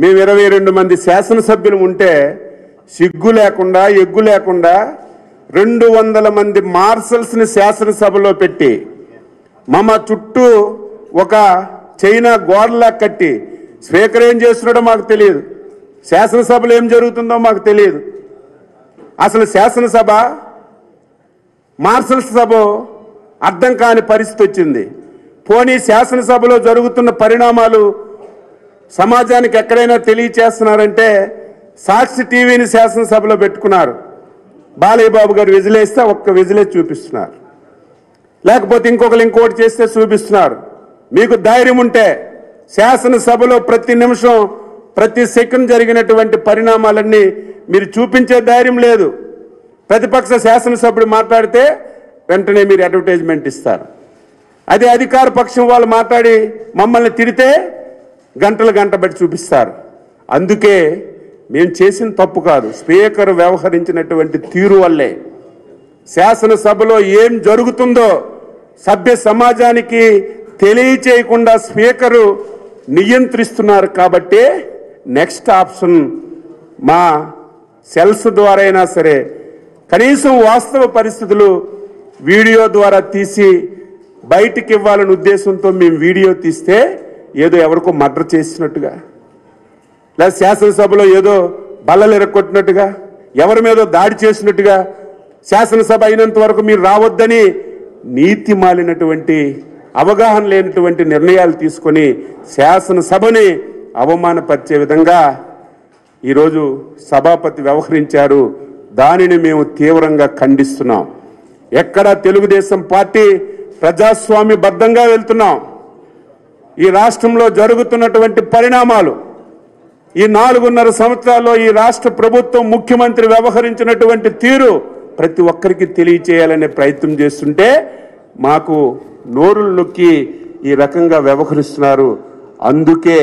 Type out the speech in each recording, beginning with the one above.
మేము ఇరవై రెండు మంది శాసనసభ్యులు ఉంటే సిగ్గు లేకుండా ఎగ్గు లేకుండా రెండు వందల మంది మార్షల్స్ని శాసనసభలో పెట్టి మమ చుట్టూ ఒక చైనా గోడలా కట్టి స్పీకర్ ఏం చేస్తున్నాడో మాకు తెలియదు శాసనసభలో ఏం జరుగుతుందో మాకు తెలియదు అసలు శాసనసభ మార్షల్స్ సభ అర్థం కాని పరిస్థితి వచ్చింది పోనీ శాసనసభలో జరుగుతున్న పరిణామాలు సమాజానికి ఎక్కడైనా తెలియచేస్తున్నారంటే సాక్షి టీవీని శాసనసభలో పెట్టుకున్నారు బాలయ్య బాబు గారు విజిలేస్తే ఒక్క విజిలే చూపిస్తున్నారు లేకపోతే ఇంకొకరు ఇంకోటి చేస్తే చూపిస్తున్నారు మీకు ధైర్యం ఉంటే శాసనసభలో ప్రతి నిమిషం ప్రతి సెకండ్ జరిగినటువంటి పరిణామాలన్నీ మీరు చూపించే ధైర్యం లేదు ప్రతిపక్ష శాసనసభ్యుడు మాట్లాడితే వెంటనే మీరు అడ్వర్టైజ్మెంట్ ఇస్తారు అదే అధికార పక్షం వాళ్ళు మాట్లాడి మమ్మల్ని తిడితే గంటలు గంట బట్టి చూపిస్తారు అందుకే మేము చేసిన తప్పు కాదు స్పీకర్ వ్యవహరించినటువంటి తీరు వల్లే శాసనసభలో ఏం జరుగుతుందో సభ్య సమాజానికి తెలియచేయకుండా స్పీకరు నియంత్రిస్తున్నారు కాబట్టి నెక్స్ట్ ఆప్షన్ మా సెల్స్ ద్వారా అయినా సరే కనీసం వాస్తవ పరిస్థితులు వీడియో ద్వారా తీసి బయటికి ఇవ్వాలనే ఉద్దేశంతో మేము వీడియో తీస్తే ఏదో ఎవరికో మర్డర్ చేసినట్టుగా లేదా శాసనసభలో ఏదో బల్లలు ఎరగొట్టినట్టుగా ఎవరి మీదో దాడి చేసినట్టుగా శాసనసభ అయినంత వరకు మీరు రావద్దని నీతి మాలినటువంటి అవగాహన లేనటువంటి నిర్ణయాలు తీసుకొని శాసనసభని అవమానపరిచే విధంగా ఈరోజు సభాపతి వ్యవహరించారు దానిని మేము తీవ్రంగా ఖండిస్తున్నాం ఎక్కడ తెలుగుదేశం పార్టీ ప్రజాస్వామ్యబద్ధంగా వెళ్తున్నాం ఈ రాష్ట్రంలో జరుగుతున్నటువంటి పరిణామాలు ఈ నాలుగున్నర సంవత్సరాల్లో ఈ రాష్ట్ర ప్రభుత్వం ముఖ్యమంత్రి వ్యవహరించినటువంటి తీరు ప్రతి ఒక్కరికి తెలియచేయాలనే ప్రయత్నం చేస్తుంటే మాకు నోరులు నొక్కి ఈ రకంగా వ్యవహరిస్తున్నారు అందుకే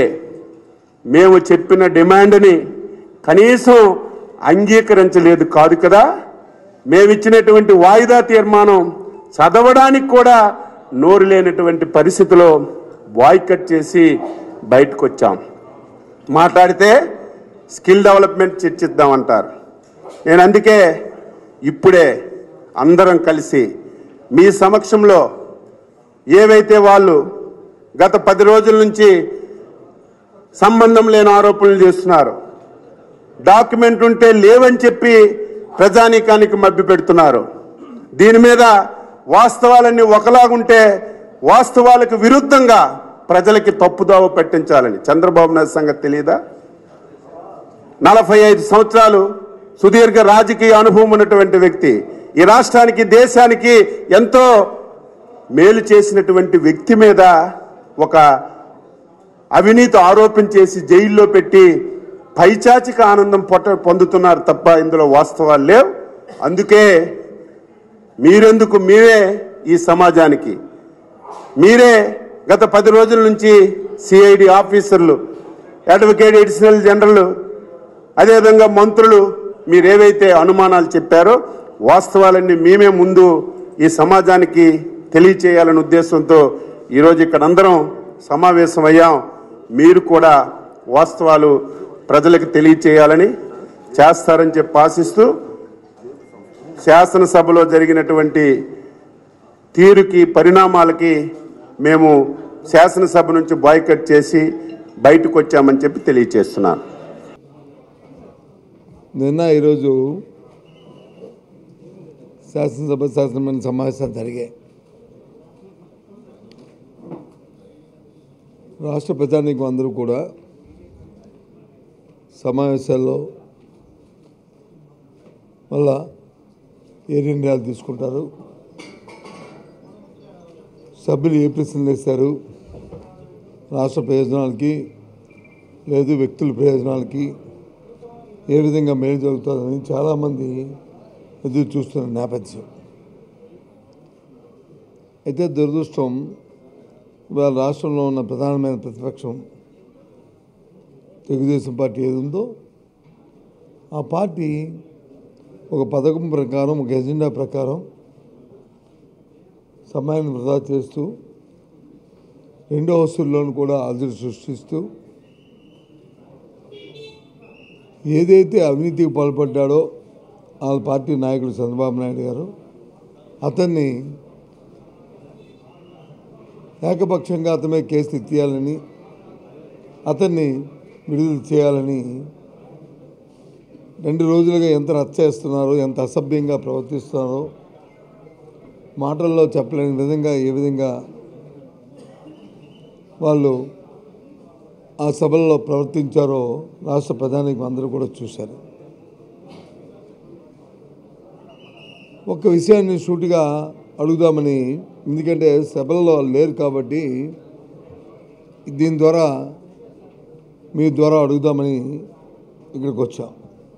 మేము చెప్పిన డిమాండ్ని కనీసం అంగీకరించలేదు కాదు కదా మేమిచ్చినటువంటి వాయిదా తీర్మానం చదవడానికి కూడా నోరు లేనటువంటి పరిస్థితిలో బాయ్కట్ చేసి బయటకు వచ్చాం మాట్లాడితే స్కిల్ డెవలప్మెంట్ చర్చిద్దామంటారు నేను అందుకే ఇప్పుడే అందరం కలిసి మీ సమక్షంలో ఏవైతే వాళ్ళు గత పది రోజుల నుంచి సంబంధం లేని ఆరోపణలు చేస్తున్నారు డాక్యుమెంట్ ఉంటే లేవని చెప్పి ప్రజానీకానికి మభ్య పెడుతున్నారు దీని మీద వాస్తవాలన్నీ ఒకలాగుంటే వాస్తవాలకు విరుద్ధంగా ప్రజలకి తప్పుదోవ పట్టించాలని చంద్రబాబు నాయుడు సంగతి తెలియదా నలభై ఐదు సంవత్సరాలు సుదీర్ఘ రాజకీయ అనుభవం ఉన్నటువంటి వ్యక్తి ఈ రాష్ట్రానికి దేశానికి ఎంతో మేలు చేసినటువంటి వ్యక్తి మీద ఒక అవినీతి ఆరోపించేసి జైల్లో పెట్టి పైచాచిక ఆనందం పొట్ట పొందుతున్నారు తప్ప ఇందులో వాస్తవాలు లేవు అందుకే మీరెందుకు మీరే ఈ సమాజానికి మీరే గత పది రోజుల నుంచి సిఐడి ఆఫీసర్లు అడ్వకేట్ అడిషనల్ జనరల్ అదేవిధంగా మంత్రులు మీరేవైతే అనుమానాలు చెప్పారో వాస్తవాలన్నీ మేమే ముందు ఈ సమాజానికి తెలియచేయాలనే ఉద్దేశంతో ఈరోజు ఇక్కడ అందరం సమావేశమయ్యాం మీరు కూడా వాస్తవాలు ప్రజలకు తెలియచేయాలని చేస్తారని చెప్పి ఆశిస్తూ శాసనసభలో జరిగినటువంటి తీరుకి పరిణామాలకి మేము శాసనసభ నుంచి బాయ్కట్ చేసి బయటకు వచ్చామని చెప్పి తెలియచేస్తున్నాను నిన్న ఈరోజు శాసనసభ శాసనమండలి సమావేశాలు జరిగాయి రాష్ట్ర ప్రజానీకం అందరూ కూడా సమావేశాల్లో మళ్ళా ఏ నిర్ణయాలు తీసుకుంటారు సభ్యులు ఏ ప్రశ్నలు వేస్తారు రాష్ట్ర ప్రయోజనాలకి లేదు వ్యక్తుల ప్రయోజనాలకి ఏ విధంగా మేలు జరుగుతుందని చాలామంది ఎదురు చూస్తున్న నేపథ్యం అయితే దురదృష్టం ఇవాళ రాష్ట్రంలో ఉన్న ప్రధానమైన ప్రతిపక్షం తెలుగుదేశం పార్టీ ఏది ఉందో ఆ పార్టీ ఒక పథకం ప్రకారం ఒక ఎజెండా ప్రకారం సమయాన్ని వృధా చేస్తూ రెండో వసూల్లోనూ కూడా అదురు సృష్టిస్తూ ఏదైతే అవినీతికి పాల్పడ్డాడో వాళ్ళ పార్టీ నాయకుడు చంద్రబాబు నాయుడు గారు అతన్ని ఏకపక్షంగా అతని మీద కేసు ఎత్తియాలని అతన్ని విడుదల చేయాలని రెండు రోజులుగా ఎంత రచ్చ చేస్తున్నారో ఎంత అసభ్యంగా ప్రవర్తిస్తున్నారో మాటల్లో చెప్పలేని విధంగా ఏ విధంగా వాళ్ళు ఆ సభల్లో ప్రవర్తించారో రాష్ట్ర ప్రధానికి అందరూ కూడా చూశారు ఒక విషయాన్ని సూటిగా అడుగుదామని ఎందుకంటే సభల్లో లేరు కాబట్టి దీని ద్వారా మీ ద్వారా అడుగుదామని ఇక్కడికి వచ్చాం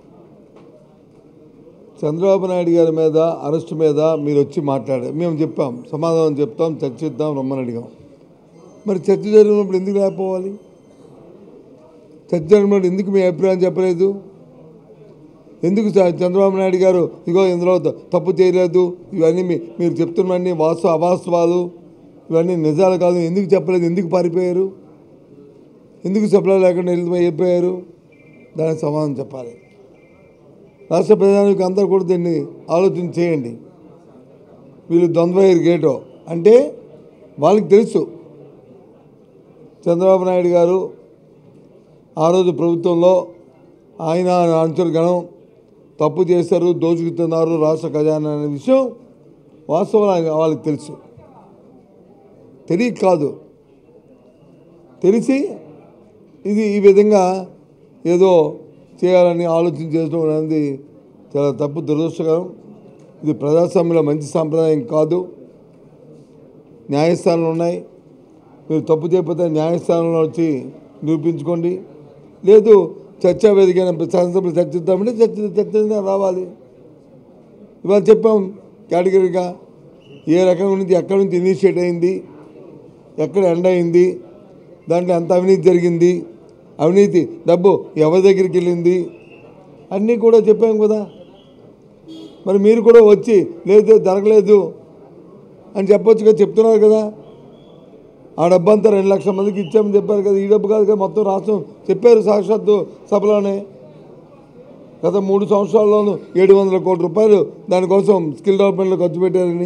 చంద్రబాబు నాయుడు గారి మీద అరెస్ట్ మీద మీరు వచ్చి మాట్లాడారు మేము చెప్పాం సమాధానం చెప్తాం చర్చిద్దాం రమ్మని అడిగాం మరి చర్చ జరిగినప్పుడు ఎందుకు లేకపోవాలి చర్చ జరిగినప్పుడు ఎందుకు మీ అభిప్రాయం చెప్పలేదు ఎందుకు చ- చంద్రబాబు నాయుడు గారు ఇగో ఇందులో త- తప్పు చేయలేదు ఇవన్నీ మీ మీరు చెప్తున్నవన్నీ వాస్తవ అవాస్తవాలు ఇవన్నీ నిజాలు కాదు ఎందుకు చెప్పలేదు ఎందుకు పారిపోయారు ఎందుకు చెప్పలేదు లేకుండా వెళ్ళిపోయారు దానికి సమాధానం చెప్పాలి రాష్ట్ర ప్రజానికి అందరూ కూడా దీన్ని ఆలోచన చేయండి వీళ్ళు ద్వంద్వైర్ గేటో అంటే వాళ్ళకి తెలుసు చంద్రబాబు నాయుడు గారు ఆ రోజు ప్రభుత్వంలో ఆయన అనుచర గణం తప్పు చేశారు దోచుకుతున్నారు రాష్ట్ర ఖజానా అనే విషయం వాస్తవం ఆయన- వాళ్ళకి తెలుసు తెలియక కాదు తెలిసి ఇది ఈ విధంగా ఏదో చేయాలని ఆలోచన చేయడం అనేది చాలా తప్పు దురదృష్టకరం ఇది ప్రజాస్వామ్యంలో మంచి సాంప్రదాయం కాదు న్యాయస్థానాలు ఉన్నాయి మీరు తప్పు చేయకపోతే న్యాయస్థానంలో వచ్చి నిరూపించుకోండి లేదు చర్చా వేదిక శాసనసభలో చర్చిద్దామంటే చర్చ చర్చ రావాలి ఇవాళ చెప్పాం కేటగిరీగా ఏ రకం నుంచి ఎక్కడి నుంచి ఇనిషియేట్ అయింది ఎక్కడ ఎండ్ అయింది దాంట్లో ఎంత అవినీతి జరిగింది అవినీతి డబ్బు ఎవరి దగ్గరికి వెళ్ళింది అన్నీ కూడా చెప్పాం కదా మరి మీరు కూడా వచ్చి లేదు జరగలేదు అని చెప్పొచ్చుగా చెప్తున్నారు కదా ఆ డబ్బు అంతా రెండు లక్షల మందికి ఇచ్చామని చెప్పారు కదా ఈ డబ్బు కాదు కదా మొత్తం రాష్ట్రం చెప్పారు సాక్షాత్తు సభలోనే గత మూడు సంవత్సరాల్లోనూ ఏడు వందల కోట్ల రూపాయలు దానికోసం స్కిల్ డెవలప్మెంట్లో ఖర్చు పెట్టారని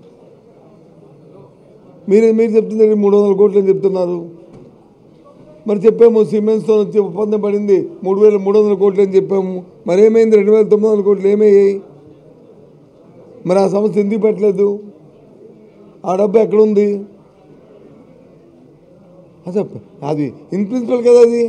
మీరు మీరు చెప్తుంది మూడు వందల కోట్లు అని చెప్తున్నారు మరి చెప్పాము సిమెంట్స్తో వచ్చి ఒప్పందం పడింది మూడు వేల మూడు వందల కోట్లు అని చెప్పాము మరి ఏమైంది రెండు వేల తొమ్మిది వందల కోట్లు ఏమయ్యాయి మరి ఆ సంస్థ ఎందుకు పెట్టలేదు ఆ డబ్బు ఎక్కడుంది అసలు అది ఇన్ ప్రిన్సిపల్ కదా అది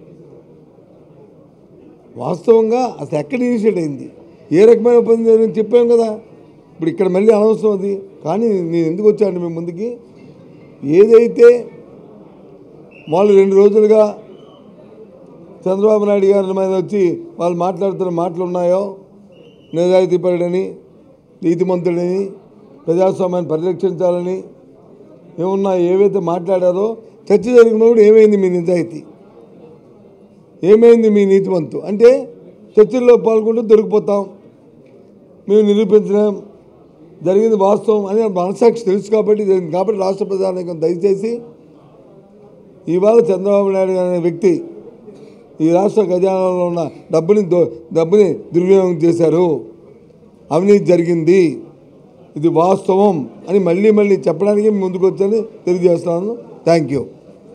వాస్తవంగా అసలు ఎక్కడ ఇనిషియేట్ అయింది ఏ రకమైన ఒప్పందం జరిగింది చెప్పాం కదా ఇప్పుడు ఇక్కడ మళ్ళీ అనవసరం అది కానీ నేను ఎందుకు వచ్చాను మీ ముందుకి ఏదైతే వాళ్ళు రెండు రోజులుగా చంద్రబాబు నాయుడు గారి మీద వచ్చి వాళ్ళు మాట్లాడుతున్న మాటలు ఉన్నాయో నిజాయితీపరుడని నీతిమంతుడని ప్రజాస్వామ్యాన్ని పరిరక్షించాలని ఏమున్నా ఏవైతే మాట్లాడారో చర్చ జరిగినప్పుడు ఏమైంది మీ నిజాయితీ ఏమైంది మీ నీతివంతు అంటే చర్చల్లో పాల్గొంటూ దొరికిపోతాం మేము నిరూపించలేం జరిగింది వాస్తవం అని మనసాక్షి తెలుసు కాబట్టి జరిగింది కాబట్టి రాష్ట్ర ప్రధానికం దయచేసి ఇవాళ చంద్రబాబు నాయుడు గారు అనే వ్యక్తి ఈ రాష్ట్ర ఖజానాలో ఉన్న డబ్బుని దో డబ్బుని దుర్వినియోగం చేశారు అవినీతి జరిగింది ఇది వాస్తవం అని మళ్ళీ మళ్ళీ చెప్పడానికి ముందుకు వచ్చని తెలియజేస్తున్నాను థ్యాంక్ యూ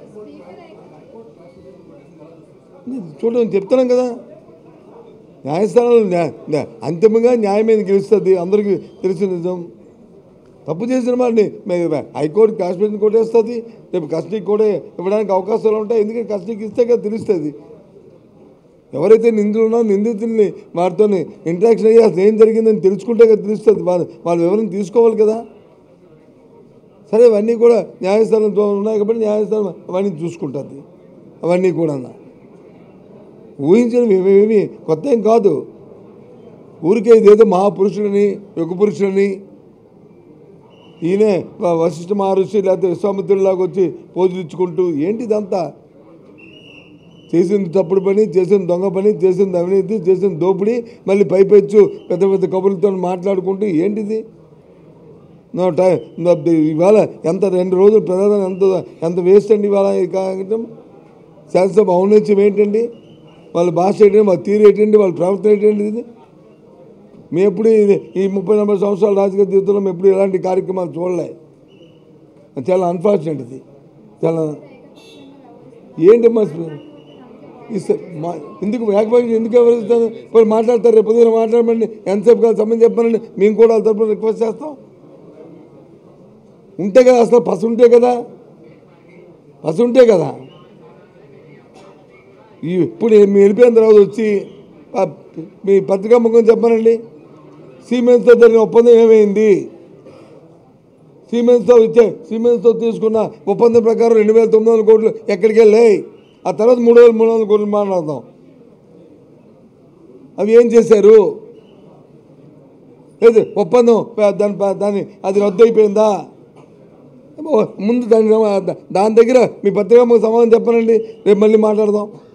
చూడండి చెప్తున్నాం కదా న్యాయస్థానంలో న్యాయ న్యాయ- అంతిమంగా న్యాయమైన గెలుస్తుంది అందరికీ తెలిసిన నిజం తప్పు చేసిన వాడిని మే- హైకోర్టు కాశ్మీర్ కొట్టేస్తుంది రేపు కస్టడీకి కూడా ఇవ్వడానికి అవకాశాలు ఉంటాయి ఎందుకంటే కస్టడీకి ఇస్తే కదా తెలుస్తుంది ఎవరైతే నిందితులు ఉన్నారో నిందితుల్ని వారితో ఇంటరాక్షన్ అయ్యి అసలు ఏం జరిగిందని తెలుసుకుంటే కదా తెలుస్తుంది వాళ్ళు వాళ్ళ వివరణ తీసుకోవాలి కదా సరే అవన్నీ కూడా న్యాయస్థానంతో ఉన్నాయి కాబట్టి న్యాయస్థానం అవన్నీ చూసుకుంటుంది అవన్నీ కూడా ఊహించడం ఏమేమి కొత్త ఏం కాదు ఊరికే ఇదేదో మహాపురుషులని యుగ పురుషులని ఈయనే వ- వశిష్ఠ మహర్షి లేకపోతే విశ్వామిత్రులాగా వచ్చి పోజులు ఇచ్చుకుంటూ ఏంటి ఇదంతా చేసింది తప్పుడు పని చేసిన దొంగ పని చేసింది అవినీతి చేసిన దోపిడీ మళ్ళీ పైపెచ్చు పెద్ద పెద్ద కబుర్లతో మాట్లాడుకుంటూ ఏంటిది నో టైం ఇవాళ ఎంత రెండు రోజులు ప్రధానం ఎంత ఎంత వేస్ట్ అండి ఇవాళ ఈ కాగితం శాసనసభ ఔన్నత్యం ఏంటండి వాళ్ళ భాష ఏంటండి వాళ్ళ తీరు ఏంటండి వాళ్ళ ప్రవర్తన ఏంటండి ఇది మేము ఎప్పుడు ఇది- ఈ ముప్పై నలభై సంవత్సరాల రాజకీయ జీవితంలో మేము ఎప్పుడు ఇలాంటి కార్యక్రమాలు చూడలే అది చాలా అన్ఫార్చునేట్ ఇది చాలా ఏంటి మా ఇస్తారు మా ఎందుకు ఏకపక్షం ఎందుకు ఎవరిస్తాను వాళ్ళు మాట్లాడతారు రేపు పొద్దున మాట్లాడమండి ఎంతసేపు కాదు సమయం చెప్పానండి మేము కూడా వాళ్ళ తరపున రిక్వెస్ట్ చేస్తాం ఉంటే కదా అసలు పసు ఉంటే కదా పసు ఉంటే కదా ఈ ఇప్పుడు మీ వెళ్ళిపోయిన తర్వాత వచ్చి ఆ మీ పత్రికా ముఖం చెప్పానండి సిమెంట్స్తో జరిగిన ఒప్పందం ఏమైంది సిమెంట్స్తో ఇచ్చే సిమెంట్స్తో తీసుకున్న ఒప్పందం ప్రకారం రెండు వేల తొమ్మిది వందల కోట్లు ఎక్కడికి వెళ్ళాయి ఆ తర్వాత మూడు వేల మూడు వందల కోట్లు మాట్లాడదాం అవి ఏం చేశారు లేదు ఒప్పందం ప- దాని ప- దాని అది రద్దు అయిపోయిందా ఓ, ముందు దాని దాని దగ్గర మీ పత్రికా సమాధానం చెప్పనండి రేపు మళ్ళీ మాట్లాడదాం